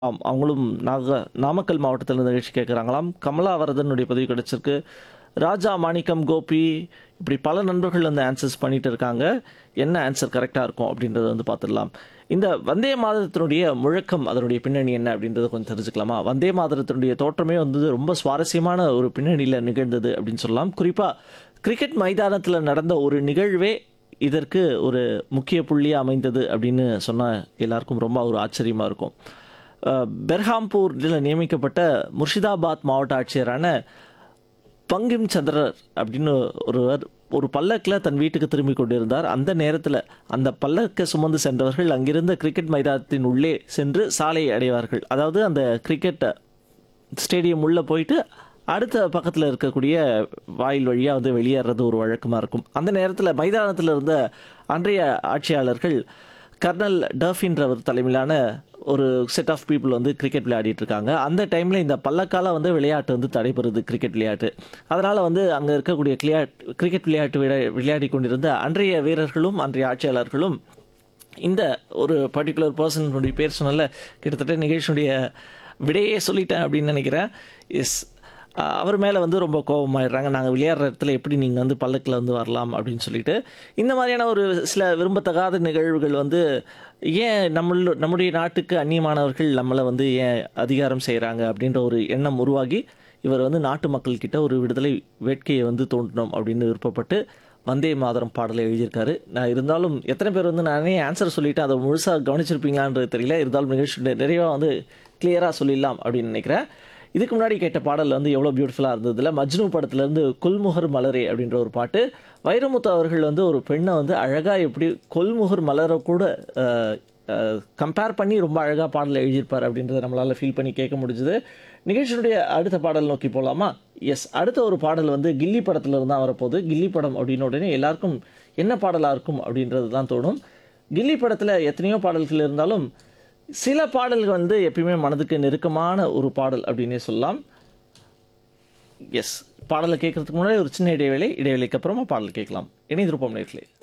ஆம். அவங்களும் நாக நாமக்கல் மாவட்டத்தில நிகழ்ச்சி கேட்குறாங்களாம். கமலா வரதனுடைய பதிவு கிடைச்சிருக்கு. ராஜா மாணிக்கம், கோபி இப்படி பல நண்பர்கள் வந்து ஆன்சர்ஸ் பண்ணிட்டு இருக்காங்க. என்ன ஆன்சர் கரெக்ட்டா இருக்கும் அப்படின்றத வந்து பார்த்துடலாம். இந்த வந்தே மாதரத்தினுடைய முழக்கம், அதனுடைய பின்னணி என்ன அப்படின்றத கொஞ்சம் தெரிஞ்சுக்கலாமா? வந்தே மாதரத்தினுடைய தோற்றமே வந்து ரொம்ப சுவாரஸ்யமான ஒரு பின்னணியில நிகழ்ந்தது அப்படின்னு சொல்லலாம். குறிப்பா கிரிக்கெட் மைதானத்தில நடந்த ஒரு நிகழ்வே இதற்கு ஒரு முக்கிய புள்ளியா அமைந்தது அப்படின்னு சொன்னா எல்லாருக்கும் ரொம்ப ஒரு ஆச்சரியமா இருக்கும். அ பெர்ஹாம்பூர்ல நியமிக்கப்பட்ட முர்ஷிதாபாத் மாவட்ட ஆட்சியரான பங்கிம் சந்திரர் அப்படின்னு ஒருவர் ஒரு பல்லக்குல தன் வீட்டுக்கு திரும்பிக் கொண்டிருந்தார். அந்த நேரத்தில அந்த பல்லக்க சுமந்து சென்றவர்கள் அங்கிருந்த கிரிக்கெட் மைதானத்தின் உள்ளே சென்று சாலையை அடைவார்கள். அதாவது அந்த கிரிக்கெட் ஸ்டேடியம் உள்ள போயிட்டு அடுத்த பக்கத்தில இருக்கக்கூடிய வாயில் வழியா வந்து வெளியேறது ஒரு வழக்கமா இருக்கும். அந்த நேரத்தில மைதானத்தில இருந்த அன்றைய ஆட்சியாளர்கள் கர்னல் டர்ஃபின்றவர் தலைமையிலான ஒரு செட் ஆஃப் பீப்பிள் வந்து கிரிக்கெட் விளையாடிட்டு இருக்காங்க. அந்த டைம்ல இந்த பல்லக்கால வந்து விளையாட்டு வந்து தடைபெறுது கிரிக்கெட் விளையாட்டு. அதனால வந்து அங்க இருக்கக்கூடிய கிளியாட் கிரிக்கெட் விளையாட்டு விளை விளையாடிக் கொண்டிருந்த அன்றைய வீரர்களும், அன்றைய ஆட்சியாளர்களும் இந்த ஒரு பர்ட்டிகுலர் பெர்சனுடைய பேர் சொன்னேன்ல, கிட்டத்தட்ட நிகழ்ச்சியினுடைய விடையே சொல்லிட்டேன் அப்படின்னு நினைக்கிறேன். எஸ். அ அவர் மேல வந்து ரொம்ப கோபமாயிடுறாங்க. நாங்க விளையாடுற இடத்துல எப்படி நீங்க வந்து பல்லக்குல வந்து வரலாம் அப்படின்னு சொல்லிட்டு. இந்த மாதிரியான ஒரு சில விரும்பத்தகாத நிகழ்வுகள் வந்து ஏன் நம்மள நம்முடைய நாட்டுக்கு அந்நியமானவர்கள் நம்மள வந்து ஏன் அதிகாரம் செய்றாங்க அப்படின்ற ஒரு எண்ணம் உருவாகி, இவர் வந்து நாட்டு மக்கள் கிட்ட ஒரு விடுதலை வேட்கையை வந்து தூண்டணும் அப்படின்னு விருப்பப்பட்டு வந்தே மாதரம் பாடலை எழுதியிருக்காரு. நான் இருந்தாலும் எத்தனை பேர் வந்து நானே ஆன்சர் சொல்லிட்டேன். அத முழுசா கவனிச்சிருப்பீங்களான்றது தெரியல. இருந்தாலும் நிகழ்ச்சியுடைய நிறைவா வந்து கிளியரா சொல்லிடலாம் அப்படின்னு நினைக்கிறேன். இதுக்கு முன்னாடி கேட்ட பாடல் வந்து எவ்வளோ பியூட்டிஃபுல்லா இருந்ததுல, மஜ்னு படத்திலேருந்து கொல்முகர் மலரே அப்படின்ற ஒரு பாட்டு. வைரமுத்து அவர்கள் வந்து ஒரு பெண்ண வந்து அழகா எப்படி கொல்முகர் மலர கூட அ அ கம்பேர் பண்ணி ரொம்ப அழகா பாடல் எழுதியிருப்பார் அப்படின்றத நம்மளால ஃபீல் பண்ணி கேட்க முடிஞ்சது. நிகழ்ச்சியினுடைய அடுத்த பாடல் நோக்கி போலாமா? எஸ். அடுத்த ஒரு பாடல் வந்து கில்லி படத்துல இருந்து தான் வரப்போகுது. கில்லி படம் அப்படின்ன உடனே எல்லாருக்கும் என்ன பாடலா இருக்கும் அப்படின்றது தான் தோணும். கில்லி படத்துல எத்தனையோ பாடல்கள் இருந்தாலும், சில பாடல்கள் வந்து எப்பயுமே மனதுக்கு நெருக்கமான ஒரு பாடல் அப்படின்னே சொல்லலாம். எஸ். பாடல கேட்கறதுக்கு முன்னாடி ஒரு சின்ன இடைவேளை. இடைவேளைக்கு அப்புறமா பாடல் கேட்கலாம். இணைந்திருப்போம் நேயர்களே.